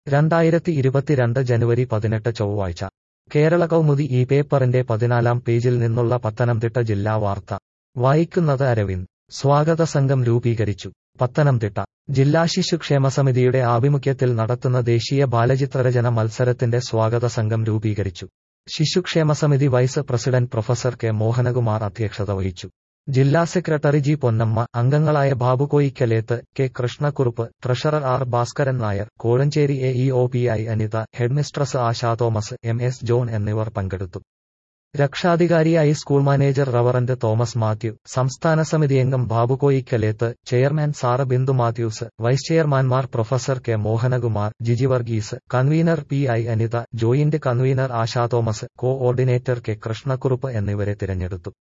രണ്ടായിരത്തി ഇരുപത്തിരണ്ട് ജനുവരി പതിനെട്ട് ചൊവ്വാഴ്ച കേരള കൗമുദി ഈ പേപ്പറിന്റെ പതിനാലാം പേജിൽ നിന്നുള്ള പത്തനംതിട്ട ജില്ലാ വാർത്ത വായിക്കുന്നത് അരവിന്ദ് സ്വാഗത സംഘം രൂപീകരിച്ചു പത്തനംതിട്ട ജില്ലാ ശിശുക്ഷേമ സമിതിയുടെ ആഭിമുഖ്യത്തിൽ നടത്തുന്ന ദേശീയ ബാലചിത്രരചന മത്സരത്തിന്റെ സ്വാഗത സംഘം രൂപീകരിച്ചു ശിശുക്ഷേമ സമിതി vice president professor K Mohanakumar അധ്യക്ഷത വഹിച്ചു ജില്ലാ സെക്രട്ടറി ജി പൊന്നമ്മ അംഗങ്ങളായ Babu Koyikkalethu K Krishnakkurup treasurer R Bhaskaran Nair Kozhencherry A E O P I Anitha headmistress Asha Thomas M S John എന്നിവർ പങ്കെടുത്തു രക്ഷാധികാരിയായി school manager reverend Thomas Mathew സംസ്ഥാന സമിതി അംഗം ബാബു കോയിക്കലേത്ത് ചെയർമാൻ സാറ ബിന്ദു മാത്യൂസ് വൈസ് ചെയർമാൻമാർ professor K Mohanakumar Jiji Varghese convener P I Anitha joint convener Asha Thomas co ordinator K Krishnakurup എന്നിവരെ തിരഞ്ഞെടുത്തു